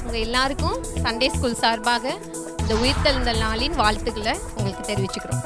உங்கள் எல்லாருக்கும் Sunday school சார்பாக இந்த உயிர்த்தெழுந்த நாளின் வாழ்த்துக்களை உங்களுக்கு தெரிவிச்சுக்கிறோம்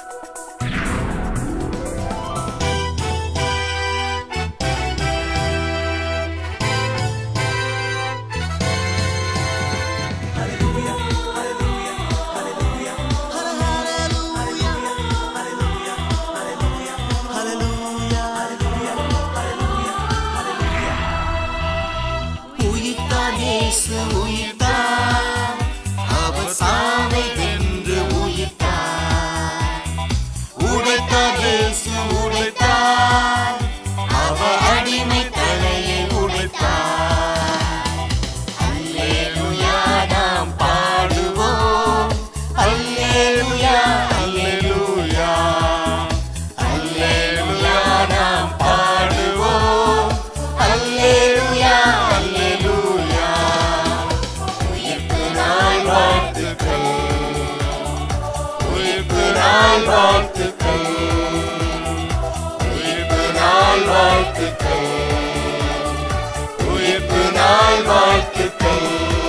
உயிர்த்தார் இயேசு உயிர்த்தார் அவர் சாவை வென்று உயிர்த்தார் உடைத்தார் இயேசு உடைத்தார் அவர் அடிமை தலையை உடைத்தார் அல்லேலூயா நாம் பாடுவோம் அல்லேலூயா அல்லேலூயா அல்லேலூயா நாம் பாடுவோம் அல்லேலூயா அல்லேலூயா உயிர்ப்பு நாள் வாழ்த்துக்கள் உயிர்ப்பு நாள் வாழ்த்துக்கள் உயிர்ப்பு நாள் வாழ்த்துக்கள் உயிர்ப்பு நாள் வாழ்த்துக்கள்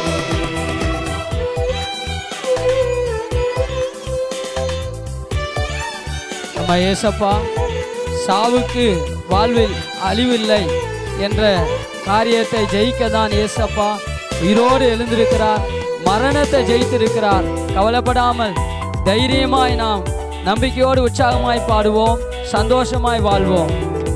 நம்ம ஏசப்பா சாவுக்கு வாழ்வில் அழிவில்லை என்ற காரியத்தை ஜெயிக்க தான் ஏசப்பா உயிரோடு எழுந்திருக்கிறார் மரணத்தை ஜெயித்திருக்கிறார் கவலைப்படாமல் தைரியமாய் நாம் நம்பிக்கையோடு உற்சாகமாய் பாடுவோம் சந்தோஷமாய் வாழ்வோம்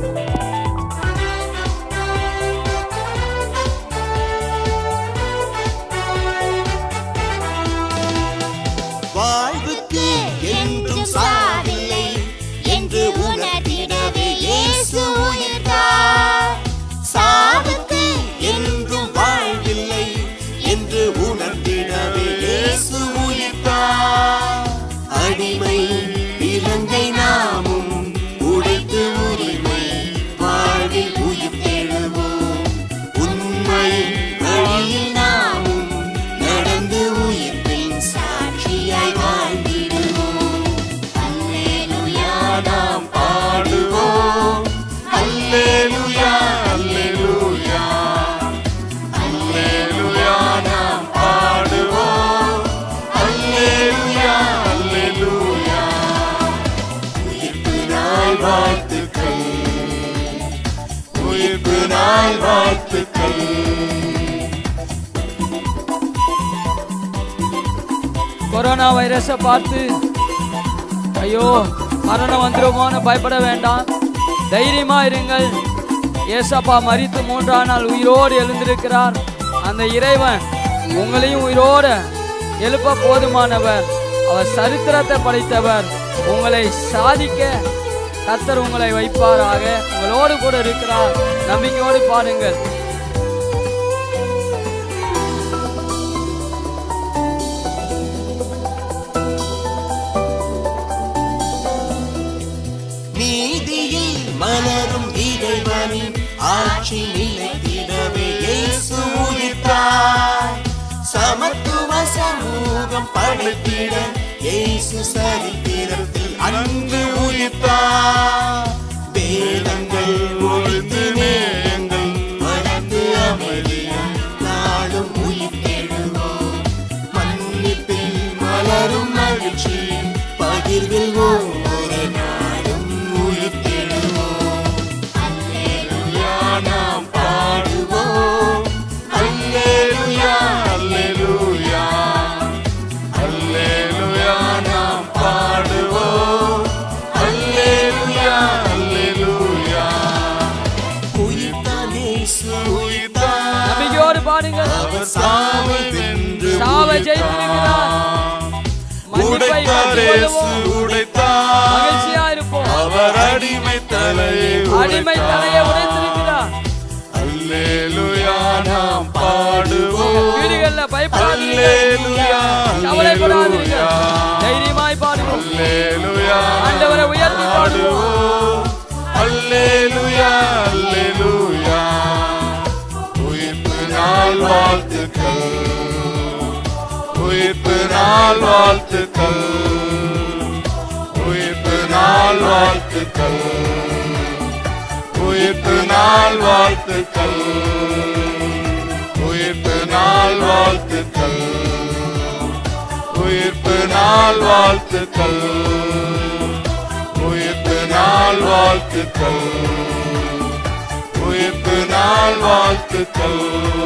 வாழ்வுக்கு என்றும் சாவில்லை என்று உணர்ந்திடவே இயேசு உயிர்த்தார் சாவுக்கு என்றும் வாழ்வில்லை என்று உணர்ந்திடவே இயேசு உயிர்த்தார் அடிமை இலங்கை நாமும் உடைத்து உரிமை வாழ்வில் உயிர் தெழுவோம் உண்மை வழியில் நாமும் நடந்து உயிர்ப்பின் சாட்சியாய் வாழ்ந்திடுவோம் அல்லேலூயா நாம் பாடுவோம் அல்லேலூயா அல்லேலூயா அல்லேலூயா நாம் பாடுவோம் அல்லேலூயா அல்லேலூயா உயிர்ப்பு நாள் வாழ்த்துக்கள் உயிர்ப்பு நாள் வாழ்த்துக்கள் கொரோனா வைரஸை பார்த்து ஐயோ மரணம் வந்துருமோன்னு பயப்பட வேண்டாம் தைரியமா இருங்கள் ஏசப்பா மரித்து மூன்றாம் நாள் உயிரோடு எழுந்திருக்கிறார் அந்த இறைவன் உங்களையும் உயிரோடு எழுப்ப போதுமானவர் அவர் சரித்திரத்தை படைத்தவர் உங்களை சாதிக்க கத்தர் உங்களை வைப்பாராக உங்களோடு கூட இருக்கிறார் நம்பிக்கையோடு பாருங்கள் நீதியில் மலரும் இறைவனின் ஆட்சி நிலைத்திடவே இயேசு உயிர்த்தார் சமத்துவ சமூகம் படைத்திட இயேசு சரித்திரத்தில் அன்பு உயிர்த்தார் வேதங்கள் ஒழித்து நேயங்கள் வளர்ந்து அமைதியும் நாளும் உயிர்த்தெழுவோம் மன்னிப்பில் மலரும் மகிழ்ச்சி பகிர்வில் ஒவ்வொரு நாளும் உயிர்த்தெழுவோம் அல்லேலூயா நாம் பாடுவோம் அல்லேலூயா அல்லேலூயா அல்லேலூயா நாம் பாடுவோம் அல்லேலூயா அல்லேலூயா உயிர்த்தான் இயேசு உயிர்த்தான் நம்பிக்கையோடு பாருங்கள் அவர் சாவை வென்று சாவை ஜெயித்திருக்கிறார் மன்னிப்பை பெற்றுக்கொள்வோம். மகிழ்ச்சியா இருப்போம் அவர் அடிமை தலையை அடிமை தலையை உடைத்திருக்கிறார் அல்லேலூயா நாம் பாடுவோம் வீடுகள்ல பயப்படாதீங்க அல்லேலூயா கவலைப்படாதீங்க அல்லேலூயா. தைரியமாய் பாடுவோம் அல்லேலூயா ஆண்டவரை உயர்த்தி பாடுவோம் அல்லேலூயா அல்லேலூயா உயிர்ப்பு நாள் வாழ்த்துக்கள் உயிர்ப்பு நாள் வாழ்த்துக்கள் உயிர்ப்பு நாள் வாழ்த்துக்கள் உயிர்ப்பு நாள் வாழ்த்துக்கள் உயிர்ப்பு நாள் வாழ்த்துக்கள் உயிர்ப்பு நாள் வாழ்த்துக்கள் உயிர்ப்பு நாள் வாழ்த்துக்கள் உயிர்ப்பு நாள் வாழ்த்துக்கள்